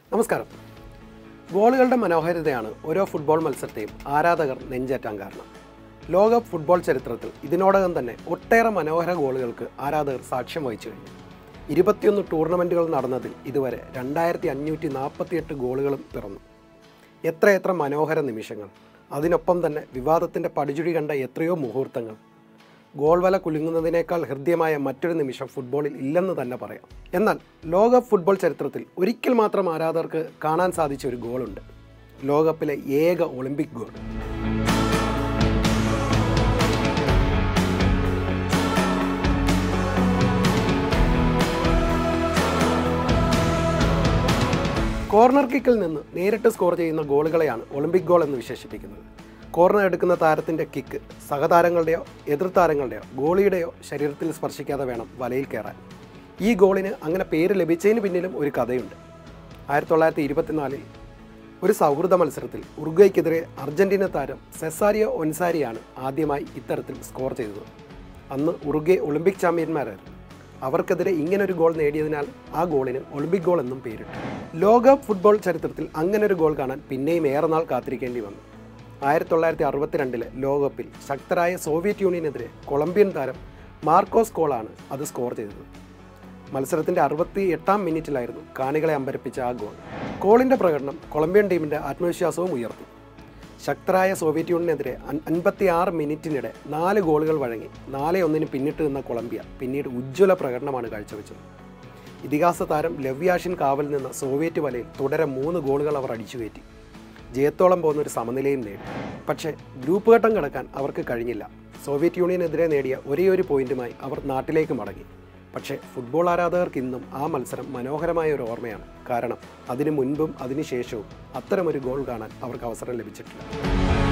നമസ്കാരം ഗോളുകളുടെ മനോഹാരിതയാണ് ഓരോ ഫുട്ബോൾ മത്സരത്തെയും ആരാധകർ നെഞ്ചേറ്റാൻ കാരണം ലോകകപ്പ് ഫുട്ബോൾ ചരിത്രത്തിൽ ഇതിനോടകം തന്നെ ഒട്ടേറെ മനോഹര ഗോളുകൾക്ക് ആരാധകർ സാക്ഷ്യം വഹിച്ചു കഴിഞ്ഞു ഇരുപത്തിയൊന്ന് ടൂർണമെൻറ്റുകൾ നടന്നതിൽ ഇതുവരെ രണ്ടായിരത്തി അഞ്ഞൂറ്റി നാൽപ്പത്തിയെട്ട് ഗോളുകളും പിറന്നു എത്രയെത്ര മനോഹര നിമിഷങ്ങൾ അതിനൊപ്പം തന്നെ വിവാദത്തിൻ്റെ പടിചുഴി കണ്ട എത്രയോ മുഹൂർത്തങ്ങൾ ഗോൾ വല കുലുങ്ങുന്നതിനേക്കാൾ ഹൃദ്യമായ മറ്റൊരു നിമിഷം ഫുട്ബോളിൽ ഇല്ലെന്ന് തന്നെ പറയാം എന്നാൽ ലോകകപ്പ് ഫുട്ബോൾ ചരിത്രത്തിൽ ഒരിക്കൽ മാത്രം ആരാധകർക്ക് കാണാൻ സാധിച്ച ഒരു ഗോളുണ്ട് ലോകകപ്പിലെ ഏക ഒളിമ്പിക് ഗോൾ കോർണർ കിക്കിൽ നിന്ന് നേരിട്ട് സ്കോർ ചെയ്യുന്ന ഗോളുകളെയാണ് ഒളിമ്പിക് ഗോൾ എന്ന് വിശേഷിപ്പിക്കുന്നത് കോർണർ എടുക്കുന്ന താരത്തിൻ്റെ കിക്ക് സഹതാരങ്ങളുടെയോ എതിർ താരങ്ങളുടെയോ ഗോളിയുടെയോ ശരീരത്തിൽ സ്പർശിക്കാതെ വേണം വലയിൽ കയറാൻ ഈ ഗോളിന് അങ്ങനെ പേര് ലഭിച്ചതിന് പിന്നിലും ഒരു കഥയുണ്ട് ആയിരത്തി തൊള്ളായിരത്തി ഇരുപത്തിനാലിൽ ഒരു സൗഹൃദ മത്സരത്തിൽ ഉറുഗ്വയ്ക്കെതിരെ അർജന്റീന താരം സെസാരിയോ ഒൻസാരിയാണ് ആദ്യമായി ഇത്തരത്തിൽ സ്കോർ ചെയ്തത് അന്ന് ഉറുഗ്വെ ഒളിമ്പിക് ചാമ്പ്യന്മാരായിരുന്നു അവർക്കെതിരെ ഇങ്ങനൊരു ഗോൾ നേടിയതിനാൽ ആ ഗോളിന് ഒളിമ്പിക് ഗോൾ എന്നും പേരിട്ടു ലോകകപ്പ് ഫുട്ബോൾ ചരിത്രത്തിൽ അങ്ങനൊരു ഗോൾ കാണാൻ പിന്നെയും ഏറെ നാൾ കാത്തിരിക്കേണ്ടി വന്നു ആയിരത്തി തൊള്ളായിരത്തി അറുപത്തിരണ്ടിലെ ലോകകപ്പിൽ ശക്തരായ സോവിയറ്റ് യൂണിയനെതിരെ കൊളംബിയൻ താരം മാർക്കോസ് കോളാണ് അത് സ്കോർ ചെയ്തത് മത്സരത്തിന്റെ അറുപത്തി എട്ടാം മിനിറ്റിലായിരുന്നു കാണികളെ അമ്പരപ്പിച്ച ആ ഗോൾ കോളിന്റെ പ്രകടനം കൊളംബിയൻ ടീമിന്റെ ആത്മവിശ്വാസവും ഉയർത്തി ശക്തരായ സോവിയറ്റ് യൂണിയനെതിരെ അൻപത്തി ആറ് മിനിറ്റിനിടെ നാല് ഗോളുകൾ വഴങ്ങി നാല് ഒന്നിന് പിന്നിട്ട് നിന്ന കൊളംബിയ പിന്നീട് ഉജ്ജ്വല പ്രകടനമാണ് കാഴ്ചവെച്ചത് ഇതിഹാസ താരം ലവ്യാഷിൻ കാവൽ നിന്ന സോവിയറ്റ് വലയിൽ തുടരെ മൂന്ന് ഗോളുകൾ അവർ അടിച്ചുകയറ്റി ജയത്തോളം പോകുന്ന ഒരു സമനിലയും നേടി പക്ഷേ ഗ്രൂപ്പ് ഘട്ടം കടക്കാൻ അവർക്ക് കഴിഞ്ഞില്ല സോവിയറ്റ് യൂണിയനെതിരെ നേടിയ ഒരേ ഒരു പോയിന്റുമായി അവർ നാട്ടിലേക്ക് മടങ്ങി പക്ഷേ ഫുട്ബോൾ ആരാധകർക്ക് ഇന്നും ആ മത്സരം മനോഹരമായ ഒരു ഓർമ്മയാണ് കാരണം അതിനു മുൻപും അതിനുശേഷവും അത്തരമൊരു ഗോൾ കാണാൻ അവർക്ക് അവസരം ലഭിച്ചിട്ടില്ല